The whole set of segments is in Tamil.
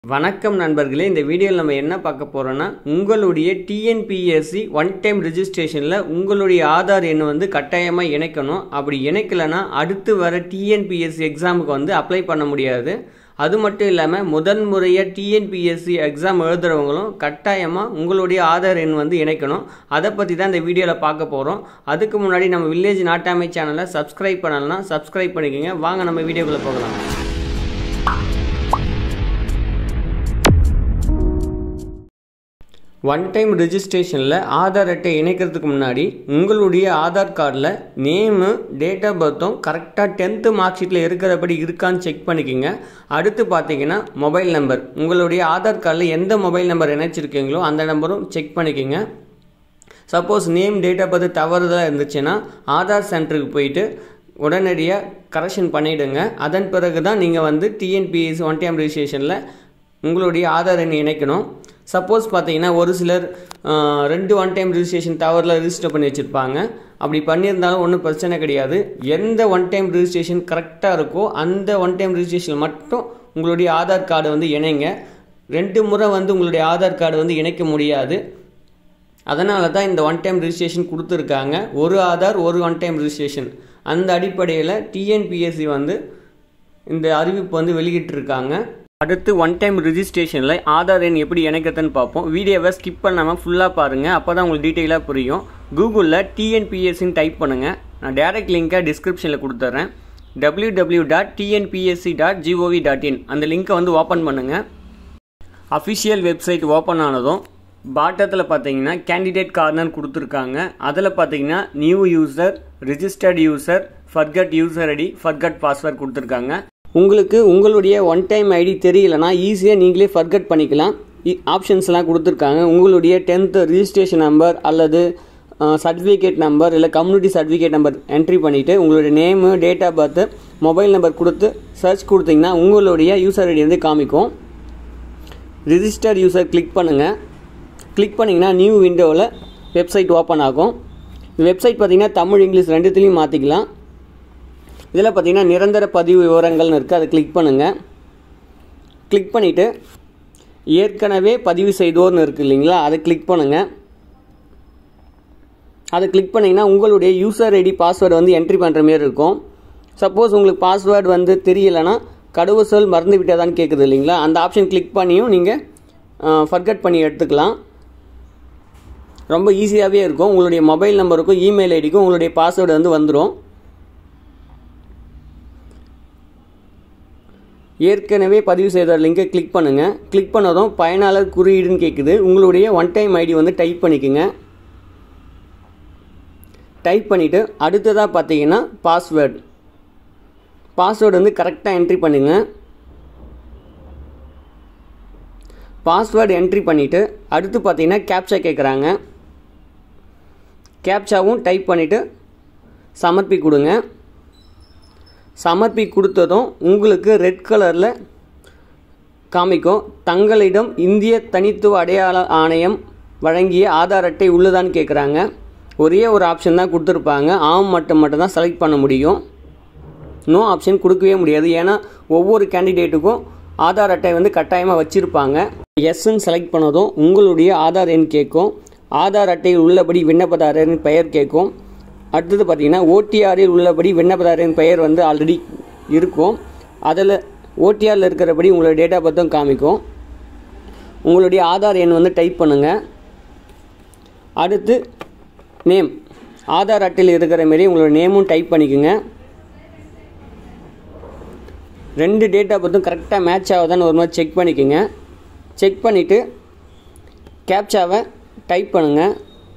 வணக்கம் நண்பர்களே இந்த வீடியோவில் நம்ம என்ன பார்க்க போகிறோன்னா உங்களுடைய டிஎன்பிஎஸ்சி ஒன் டைம் ரிஜிஸ்ட்ரேஷனில் உங்களுடைய ஆதார் எண் வந்து கட்டாயமாக இணைக்கணும் அப்படி இணைக்கலைன்னா அடுத்து வர டிஎன்பிஎஸ்சி எக்ஸாமுக்கு வந்து அப்ளை பண்ண முடியாது அது மட்டும் இல்லாமல் முதன் முறையாக டிஎன்பிஎஸ்சி எக்ஸாம் எழுதுகிறவங்களும் கட்டாயமாக உங்களுடைய ஆதார் எண் வந்து இணைக்கணும் அதை பற்றி தான் இந்த வீடியோவில் பார்க்க போகிறோம் அதுக்கு முன்னாடி நம்ம வில்லேஜ் நாட்டாமை சேனலை சப்ஸ்கிரைப் பண்ணலன்னா சப்ஸ்கிரைப் பண்ணிக்கோங்க வாங்க நம்ம வீடியோக்குள்ளே போகலாம் ஒன் டைம் ரிஜிஸ்ட்ரேஷனில் ஆதார் அட்டை இணைக்கிறதுக்கு முன்னாடி உங்களுடைய ஆதார் கார்டில் நேமு டேட் ஆஃப் பர்த்தும் கரெக்டாக டென்த்து மார்க் ஷீட்டில் இருக்கிறபடி இருக்கான்னு செக் பண்ணிக்கோங்க அடுத்து பார்த்தீங்கன்னா மொபைல் நம்பர் உங்களுடைய ஆதார் கார்டில் எந்த மொபைல் நம்பர் இணைச்சிருக்கீங்களோ அந்த நம்பரும் செக் பண்ணிக்கோங்க suppose name date of birth தவறுதலாக இருந்துச்சுன்னா ஆதார் சென்டருக்கு போயிட்டு உடனடியாக கரெக்ஷன் பண்ணிவிடுங்க அதன் பிறகு தான் நீங்கள் வந்து டிஎன்பிஎஸ் ஒன் டைம் ரிஜிஸ்ட்ரேஷனில் உங்களுடைய ஆதார் எண் இணைக்கணும் சப்போஸ் பார்த்தீங்கன்னா ஒரு சிலர் ரெண்டு ஒன் டைம் ரிஜிஸ்ட்ரேஷன் தவறில் ரிஜிஸ்டர் பண்ணி வச்சுருப்பாங்க அப்படி பண்ணியிருந்தாலும் ஒன்றும் பிரச்சனை கிடையாது எந்த ஒன் டைம் ரிஜிஸ்ட்ரேஷன் கரெக்டாக இருக்கோ அந்த ஒன் டைம் ரிஜிஸ்ட்ரேஷன் மட்டும் உங்களுடைய ஆதார் கார்டு வந்து இணைங்க ரெண்டு முறை வந்து உங்களுடைய ஆதார் கார்டு வந்து இணைக்க முடியாது அதனால தான் இந்த ஒன் டைம் ரிஜிஸ்ட்ரேஷன் கொடுத்துருக்காங்க ஒரு ஆதார் ஒரு ஒன் டைம் ரிஜிஸ்ட்ரேஷன் அந்த அடிப்படையில் டிஎன்பிஎஸ்சி வந்து இந்த அறிவிப்பு வந்து வெளியிட்டிருக்காங்க அடுத்து ஒன் டைம் ரிஜிஸ்ட்ரேஷனில் ஆதார் எண் எப்படி இணைக்கிறதுன்னு பார்ப்போம் வீடியோவை ஸ்கிப் பண்ணாமல் ஃபுல்லாக பாருங்கள் அப்போ தான் உங்களுக்கு டீட்டெயிலாக புரியும் கூகுளில் டிஎன்பிஎஸ்சின்னு டைப் பண்ணுங்கள் நான் டேரக்ட் லிங்க்கை டிஸ்கிரிப்ஷனில் கொடுத்துட்றேன் W W dot TNPSC dot G O V dot in அந்த லிங்க்கை வந்து ஓப்பன் பண்ணுங்கள் அஃபிஷியல் வெப்சைட் ஓப்பன் ஆனதும் பாட்டத்தில் பார்த்தீங்கன்னா கேண்டிடேட் கார்னர் கொடுத்துருக்காங்க அதில் பார்த்தீங்கன்னா new user registered user forgot user ID forgot password கொடுத்துருக்காங்க உங்களுக்கு உங்களுடைய ஒன் டைம் ஐடி தெரியலனா ஈஸியாக நீங்களே ஃபர்கட் பண்ணிக்கலாம் ஆப்ஷன்ஸ்லாம் கொடுத்துருக்காங்க உங்களுடைய டென்த்து ரிஜிஸ்ட்ரேஷன் நம்பர் அல்லது சர்டிஃபிகேட் நம்பர் இல்லை கம்யூனிட்டி சர்டிஃபிகேட் நம்பர் என்ட்ரி பண்ணிவிட்டு உங்களுடைய name date of birth mobile number கொடுத்து சர்ச் கொடுத்தீங்கன்னா உங்களுடைய யூசர் ஐடி வந்து காமிக்கும் ரிஜிஸ்டர் யூசர் கிளிக் பண்ணுங்கள் கிளிக் பண்ணிங்கன்னா நியூ விண்டோவில் வெப்சைட் ஓப்பன் ஆகும் வெப்சைட் பார்த்திங்கன்னா தமிழ் இங்கிலீஷ் ரெண்டுத்துலேயும் மாற்றிக்கலாம் இதில் பார்த்திங்கன்னா நிரந்தர பதிவு விவரங்கள்னு இருக்குது அதை கிளிக் பண்ணுங்கள் கிளிக் பண்ணிவிட்டு ஏற்கனவே பதிவு செய்தோர்னு இருக்குது இல்லைங்களா அதை கிளிக் பண்ணுங்கள் அதை கிளிக் பண்ணிங்கன்னா உங்களுடைய யூசர் ஐடி பாஸ்வேர்டு வந்து என்ட்ரி பண்ணுற மாரி இருக்கும் சப்போஸ் உங்களுக்கு பாஸ்வேர்டு வந்து தெரியலைன்னா கடவுசொல் மறந்து விட்டதான்னு கேட்குது இல்லைங்களா அந்த ஆப்ஷன் கிளிக் பண்ணியும் நீங்கள் ஃபர்கட் பண்ணி எடுத்துக்கலாம் ரொம்ப ஈஸியாகவே இருக்கும் உங்களுடைய மொபைல் நம்பருக்கும் இமெயில் ஐடிக்கும் உங்களுடைய பாஸ்வேர்டு வந்து வந்துடும் ஏற்கனவே பதிவு செய்த லிங்கை கிளிக் பண்ணுங்கள் கிளிக் பண்ணதும் பயனாளர் குறியீடுன்னு கேட்குது உங்களுடைய ஒன் டைம் ஐடி வந்து டைப் பண்ணிக்கோங்க டைப் பண்ணிவிட்டு அடுத்ததாக பார்த்தீங்கன்னா பாஸ்வேர்டு பாஸ்வேர்டு வந்து கரெக்டாக என்ட்ரி பண்ணுங்கள் பாஸ்வேர்டு என்ட்ரி பண்ணிவிட்டு அடுத்து பார்த்தீங்கன்னா கேப்சா கேட்குறாங்க கேப்சாவும் டைப் பண்ணிவிட்டு சமர்ப்பி கொடுங்க சமர்ப்பி கொடுத்ததும் உங்களுக்கு ரெட் கலரில் காமிக்கும் தங்களிடம் இந்திய தனித்துவ அடையாள ஆணையம் வழங்கிய ஆதார் அட்டை உள்ளதான்னு கேட்குறாங்க ஒரே ஒரு ஆப்ஷன் தான் கொடுத்துருப்பாங்க ஆம் மட்டும் மட்டும் தான் செலக்ட் பண்ண முடியும் நோ ஆப்ஷன் கொடுக்கவே முடியாது ஏன்னா ஒவ்வொரு கேண்டிடேட்டுக்கும் ஆதார் அட்டை வந்து கட்டாயமாக வச்சுருப்பாங்க எஸ்ன்னு செலக்ட் பண்ணதும் உங்களுடைய ஆதார் எண் கேட்கும் ஆதார் அட்டையில் உள்ளபடி விண்ணப்பதாரரின் பெயர் கேட்கும் அடுத்தது பார்த்தீங்கன்னா ஓடிஆரில் உள்ளபடி விண்ணப்பதாரரின் பெயர் வந்து ஆல்ரெடி இருக்கும் அதில் ஓடிஆரில் இருக்கிறபடி உங்களுடைய டேட் ஆஃப் பர்த்தும் காமிக்கும் உங்களுடைய ஆதார் எண் வந்து டைப் பண்ணுங்கள் அடுத்து நேம் ஆதார் அட்டையில் இருக்கிற மாரி உங்களோட நேமும் டைப் பண்ணிக்கோங்க ரெண்டு டேட் ஆஃப் பர்த்தும் கரெக்டாக மேட்ச் ஆகுதான்னு ஒரு மாதிரி செக் பண்ணிக்கோங்க செக் பண்ணிவிட்டு கேப்சாவை டைப் பண்ணுங்கள்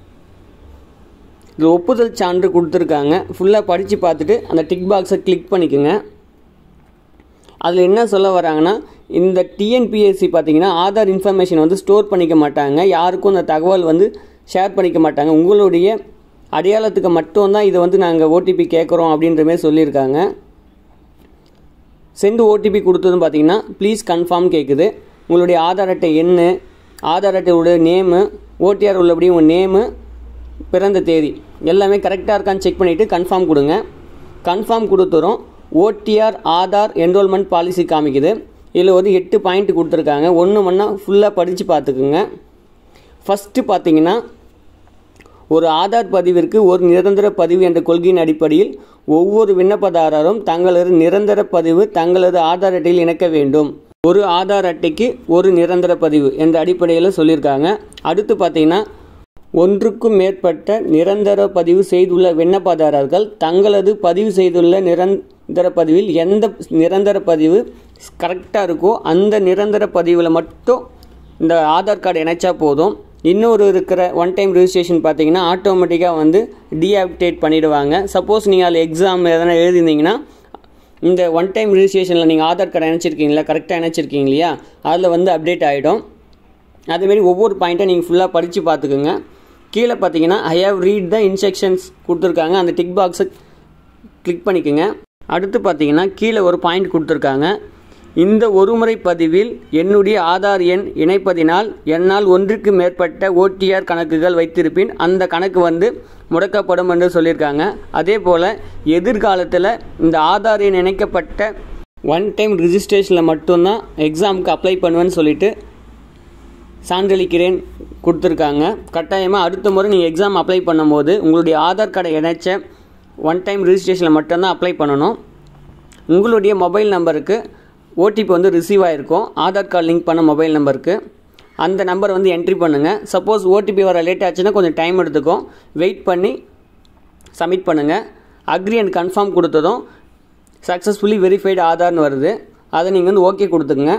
இது ஒப்புதல் சான்று கொடுத்துருக்காங்க ஃபுல்லாக படித்து பார்த்துட்டு அந்த டிக் பாக்ஸை கிளிக் பண்ணிக்கோங்க அதில் என்ன சொல்ல வராங்கன்னா இந்த டிஎன்பிஎஸ்சி பார்த்தீங்கன்னா ஆதார் இன்ஃபர்மேஷன் வந்து ஸ்டோர் பண்ணிக்க மாட்டாங்க யாருக்கும் அந்த தகவல் வந்து ஷேர் பண்ணிக்க மாட்டாங்க உங்களுடைய அடையாளத்துக்கு மட்டும்தான் இதை வந்து நாங்கள் ஓடிபி கேட்குறோம் அப்படின்ற மாதிரி சொல்லியிருக்காங்க சென்ட் ஓடிபி கொடுத்ததும் பார்த்தீங்கன்னா ப்ளீஸ் கன்ஃபார்ம் கேட்குது உங்களுடைய ஆதார் அட்டை எண் ஆதார் அட்டையோட நேமு ஓடிஆர் உள்ளபடி உங்கள் நேமு பிறந்த தேதி எல்லாமே கரெக்டாக இருக்கான்னு செக் பண்ணிவிட்டு கன்ஃபார்ம் கொடுங்க கன்ஃபார்ம் கொடுத்துரும் ஓடிஆர் ஆதார் என்ரோல்மெண்ட் பாலிசி காமிக்குது இதில் வந்து எட்டு பாயிண்ட் கொடுத்துருக்காங்க ஒன்று மண்ணா ஃபுல்லாக படித்து பார்த்துக்குங்க ஃபஸ்ட்டு பார்த்தீங்கன்னா ஒரு ஆதார் பதிவிற்கு ஒரு நிரந்தர பதிவு என்ற கொள்கையின் அடிப்படையில் ஒவ்வொரு விண்ணப்பதாரரும் தங்களது நிரந்தர பதிவு தங்களது ஆதார் அட்டையில் இணைக்க வேண்டும் ஒரு ஆதார் அட்டைக்கு ஒரு நிரந்தர பதிவு என்ற அடிப்படையில் சொல்லியிருக்காங்க அடுத்து பார்த்தீங்கன்னா ஒன்றுக்கும் மேற்பட்ட நிரந்தர பதிவு செய்துள்ள விண்ணப்பதாரர்கள் தங்களது பதிவு செய்துள்ள நிரந்தர பதிவில் எந்த நிரந்தர பதிவு கரெக்டாக இருக்கோ அந்த நிரந்தர பதிவில் மட்டும் இந்த ஆதார் கார்டு இணைச்சா போதும் இன்னொரு இருக்கிற ஒன் டைம் ரிஜிஸ்ட்ரேஷன் பார்த்தீங்கன்னா ஆட்டோமேட்டிக்காக வந்து டீஆக்டிவேட் பண்ணிடுவாங்க சப்போஸ் நீங்கள் அதில் எக்ஸாம் எதனா எழுதியிருந்தீங்கன்னா இந்த ஒன் டைம் ரிஜிஸ்ட்ரேஷனில் நீங்கள் ஆதார் கார்டு இணைச்சிருக்கீங்களா கரெக்டாக இணைச்சிருக்கீங்க இல்லையா அதில் வந்து அப்டேட் ஆகிடும் அதேமாரி ஒவ்வொரு பாயிண்ட்டை நீங்கள் ஃபுல்லாக படித்து பார்த்துக்குங்க கீழே பார்த்தீங்கன்னா I have read the instructions கொடுத்துருக்காங்க அந்த டிக் பாக்ஸை கிளிக் பண்ணிக்கோங்க அடுத்து பார்த்தீங்கன்னா கீழே ஒரு பாயிண்ட் கொடுத்துருக்காங்க இந்த ஒருமுறை பதிவில் என்னுடைய ஆதார் எண் இணைப்பதினால் என்னால் ஒன்றுக்கு மேற்பட்ட ஓடிஆர் கணக்குகள் வைத்திருப்பின் அந்த கணக்கு வந்து முடக்கப்படும் என்று சொல்லியிருக்காங்க அதே போல் எதிர்காலத்தில் இந்த ஆதார் எண் இணைக்கப்பட்ட ஒன் டைம் ரிஜிஸ்ட்ரேஷனில் மட்டும்தான் எக்ஸாமுக்கு அப்ளை பண்ணுவேன்னு சொல்லிட்டு சான்றளிக்கிறேன் கொடுத்துருக்காங்க கட்டாயமாக அடுத்த முறை நீங்கள் எக்ஸாம் அப்ளை பண்ணும்போது உங்களுடைய ஆதார் கார்டை இணைச்ச ஒன் டைம் ரிஜிஸ்ட்ரேஷனில் மட்டும்தான் அப்ளை பண்ணணும் உங்களுடைய மொபைல் நம்பருக்கு ஓடிபி வந்து ரிசீவ் ஆகிருக்கும் ஆதார் கார்டு லிங்க் பண்ண மொபைல் நம்பருக்கு அந்த நம்பர் வந்து என்ட்ரி பண்ணுங்கள் சப்போஸ் ஓடிபி வர லேட் ஆச்சுன்னா கொஞ்சம் டைம் எடுத்துக்கும் வெயிட் பண்ணி சப்மிட் பண்ணுங்கள் அக்ரி அண்ட் கன்ஃபார்ம் கொடுத்ததும் சக்ஸஸ்ஃபுல்லி வெரிஃபைடு ஆதார்னு வருது அதை நீங்கள் வந்து ஓகே கொடுத்துக்குங்க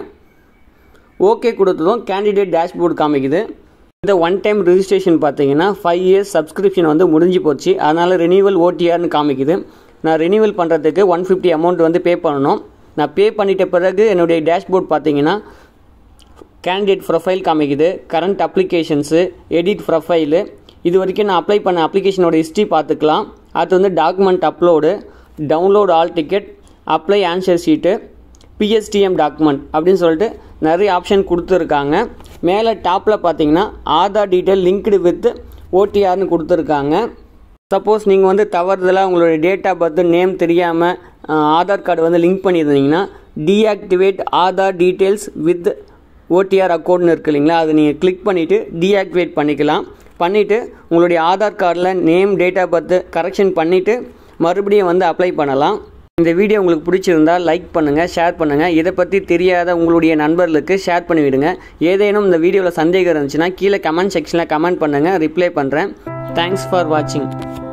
ஓகே கொடுத்ததும் கேண்டிடேட் டேஷ்போர்டு காமிக்குது இந்த ஒன் டைம் ரிஜிஸ்ட்ரேஷன் பார்த்தீங்கன்னா ஃபைவ் இயர்ஸ் சப்ஸ்கிரிப்ஷன் வந்து முடிஞ்சு போச்சு அதனால் ரினியூவல் ஓடிஆர்னு காமிக்குது நான் ரினியூவல் பண்ணுறதுக்கு ஒன் ஃபிஃப்டி அமௌண்ட் வந்து பே பண்ணணும் நான் பே பண்ணிட்ட பிறகு என்னுடைய டேஷ்போர்ட் பார்த்தீங்கன்னா கேண்டிடேட் ப்ரொஃபைல் காமிக்குது கரண்ட் அப்ளிகேஷன்ஸு எடிட் ப்ரொஃபைலு இது வரைக்கும் நான் அப்ளை பண்ண அப்ளிகேஷனோட ஹிஸ்ட்ரி பார்த்துக்கலாம் அது வந்து document upload download hall ticket apply answer sheet PSTM document அப்படின்னு சொல்லிட்டு நிறைய ஆப்ஷன் கொடுத்துருக்காங்க மேலே டாப்பில் பார்த்தீங்கன்னா ஆதார் டீட்டெயில் லிங்க்டு வித் ஓடிஆர்னு கொடுத்துருக்காங்க சப்போஸ் நீங்கள் வந்து தவறுதலாக உங்களுடைய டேட் ஆஃப் பர்த் நேம் தெரியாமல் ஆதார் கார்டு வந்து லிங்க் பண்ணியிருந்தீங்கன்னா deactivate Aadhaar details with OTR அக்கௌண்ட்னு இருக்கு இல்லைங்களா அதை நீங்கள் கிளிக் பண்ணிவிட்டு டீஆக்டிவேட் பண்ணிக்கலாம் பண்ணிவிட்டு உங்களுடைய ஆதார் கார்டில் name date of birth correction பண்ணிவிட்டு மறுபடியும் வந்து அப்ளை பண்ணலாம் இந்த வீடியோ உங்களுக்கு பிடிச்சிருந்தால் லைக் பண்ணுங்கள் ஷேர் பண்ணுங்கள் இதை பற்றி தெரியாத உங்களுடைய நண்பர்களுக்கு ஷேர் பண்ணிவிடுங்க ஏதேனும் இந்த வீடியோவில் சந்தேகம் இருந்துச்சுன்னா கீழே கமெண்ட் செக்ஷனில் கமெண்ட் பண்ணுங்கள் ரிப்ளை பண்ணுறேன் தேங்க்ஸ் ஃபார் வாட்சிங்